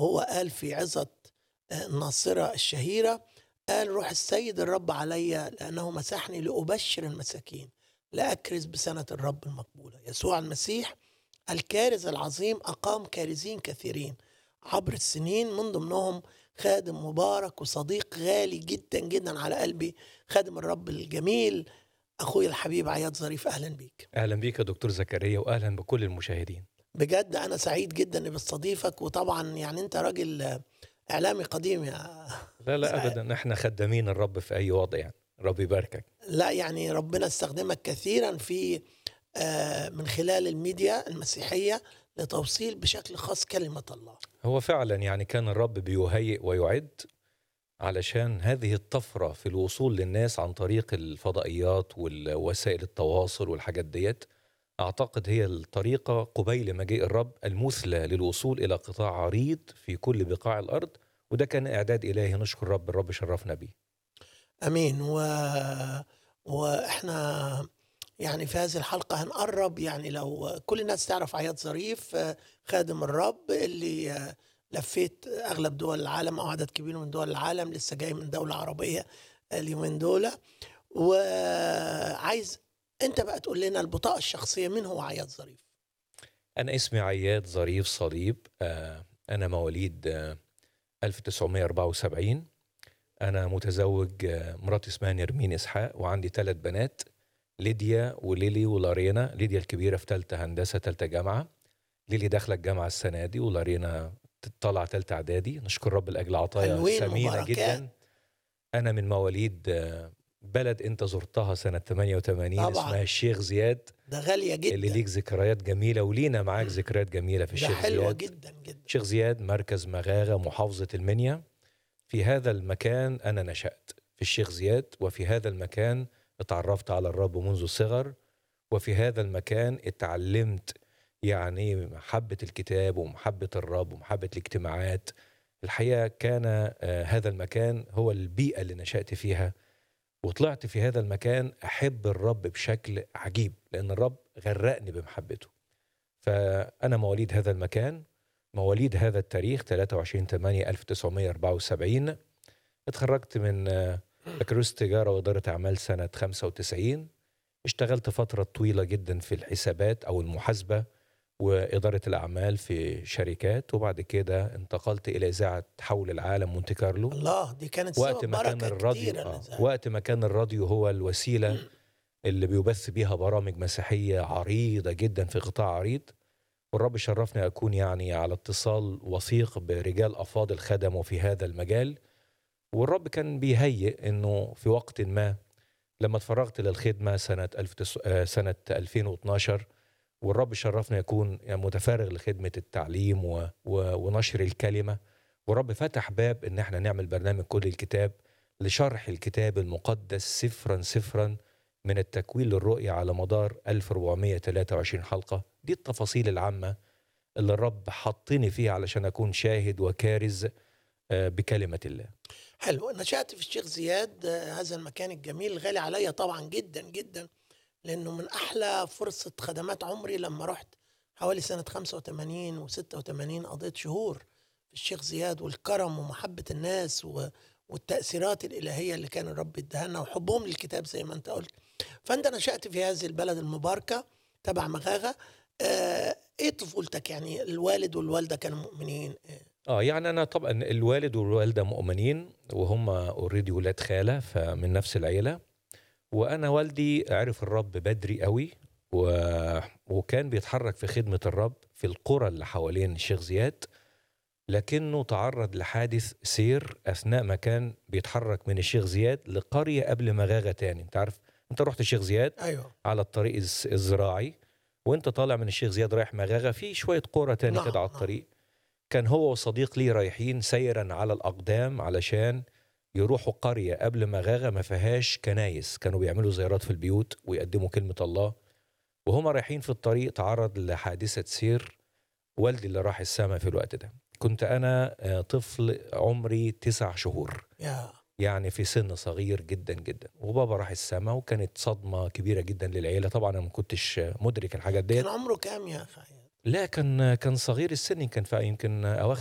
وهو قال في عظة آه، الناصرة الشهيرة قال روح السيد الرب علي لأنه مسحني لأبشر المساكين لأكرز بسنة الرب المقبولة يسوع المسيح الكارز العظيم أقام كارزين كثيرين عبر السنين من ضمنهم خادم مبارك وصديق غالي جدا جدا على قلبي خادم الرب الجميل أخوي الحبيب عياد ظريف أهلا بيك اهلا بيك يا دكتور زكريا واهلا بكل المشاهدين بجد أنا سعيد جدا إني بستضيفك وطبعا يعني أنت راجل آه، إعلامي قديم يا لا لا ابدا احنا خدامين الرب في اي وضع يعني رب يباركك لا يعني ربنا استخدمك كثيرا في آه، من خلال الميديا المسيحية لتوصيل بشكل خاص كلمة الله هو فعلا يعني كان الرب بيهيئ ويعد علشان هذه الطفرة في الوصول للناس عن طريق الفضائيات ووسائل التواصل والحاجات ديت أعتقد هي الطريقة قبيل مجيء الرب المثلى للوصول إلى قطاع عريض في كل بقاع الأرض وده كان إعداد إلهي نشكر الرب الرب شرفنا بيه امين و... واحنا يعني في هذه الحلقه هنقرب يعني لو كل الناس تعرف عياد ظريف آه، خادم الرب اللي آه، لفيت اغلب دول العالم او عدد كبير من دول العالم لسه جاي من دوله عربيه اليومين دول وعايز انت بقى تقول لنا البطاقه الشخصيه مين هو عياد ظريف أنا اسمي عياد ظريف صليب آه، أنا مواليد آه، 1974 أنا متزوج آه، مراتي اسمها نرمين إسحاق وعندي ثلاث بنات ليديا وليلي ولارينا ليديا الكبيرة في ثالثة هندسة ثالثة جامعة ليلي داخلة الجامعة السنة دي ولارينا طالعة ثالثة إعدادي نشكر رب لأجل عطايا حلوين ثمينة مباركات. جدا أنا من مواليد آه، بلد أنت زرتها سنة 88 طبعاً. اسمها الشيخ زياد ده غاليه جدا اللي ليك ذكريات جميلة ولينا معاك ذكريات جميلة في ده الشيخ حلوه زياد جدا جدا شيخ زياد مركز مغاغة محافظة المنيا في هذا المكان أنا نشأت في الشيخ زياد وفي هذا المكان اتعرفت على الرب منذ الصغر وفي هذا المكان اتعلمت يعني محبة الكتاب ومحبة الرب ومحبة الاجتماعات الحقيقة كان آه، هذا المكان هو البيئة اللي نشأت فيها وطلعت في هذا المكان أحب الرب بشكل عجيب لأن الرب غرقني بمحبته فأنا مواليد هذا المكان مواليد هذا التاريخ 23 8 1974 اتخرجت من آه، بكالوريوس تجارة وإدارة أعمال سنة 95 اشتغلت فترة طويلة جدا في الحسابات أو المحاسبة وإدارة الأعمال في شركات وبعد كده انتقلت إلى إذاعة حول العالم مونte كارلو الله دي كانت وقت سبب ما كان بركه الراديو كتيره آه للذهاب. وقت ما كان الراديو هو الوسيله اللي بيبث بيها برامج مسيحيه عريضه جدا في قطاع عريض والرب شرفني اكون يعني على اتصال وثيق برجال افاضل خدموا في هذا المجال والرب كان بيهيئ انه في وقت ما لما اتفرغت للخدمه سنه ألف تس... آه، سنه 2012 والرب شرفني اكون يعني متفرغ لخدمه التعليم و... و... ونشر الكلمه والرب فتح باب ان احنا نعمل برنامج كل الكتاب لشرح الكتاب المقدس سفرا سفرا من التكوين للرؤية على مدار 1423 حلقة دي التفاصيل العامة اللي الرب حطني فيها علشان أكون شاهد وكارز آه، بكلمة الله حلو نشأت في الشيخ زياد آه، هذا المكان الجميل غالي عليا طبعا جدا جدا لأنه من أحلى فرصة خدمات عمري لما رحت حوالي سنة 85 و86 قضيت شهور في الشيخ زياد والكرم ومحبة الناس و... والتأثيرات الإلهية اللي كان الرب اداها لنا وحبهم للكتاب زي ما أنت قلت فأنت نشأت في هذه البلد المباركة تبع مغاغة آه إيه طفولتك يعني الوالد والوالدة كانوا مؤمنين آه، اه يعني انا طبعا الوالد والوالده مؤمنين وهم اوريدي ولاد خاله فمن نفس العيله وانا والدي عرف الرب بدري قوي و... وكان بيتحرك في خدمه الرب في القرى اللي حوالين الشيخ زياد لكنه تعرض لحادث سير اثناء ما كان بيتحرك من الشيخ زياد لقريه قبل مغاغه تاني انت عارف انت رحت الشيخ زياد أيوه على الطريق الز- الزراعي وانت طالع من الشيخ زياد رايح مغاغه في شويه قرى تاني نعم، كده على نعم. الطريق كان هو وصديق لي رايحين سيرا على الاقدام علشان يروحوا قريه قبل مغاغه ما فيهاش كنايس كانوا بيعملوا زيارات في البيوت ويقدموا كلمه الله وهم رايحين في الطريق تعرض لحادثه سير والدي اللي راح السماء في الوقت ده كنت انا آه، طفل عمري تسع شهور يا يعني في سن صغير جدا جدا وبابا راح السماء وكانت صدمه كبيره جدا للعيله طبعا انا ما كنتش مدرك الحاجات ديت كان عمره كام يا أخي لا كان كان صغير السن كان في يمكن اواخر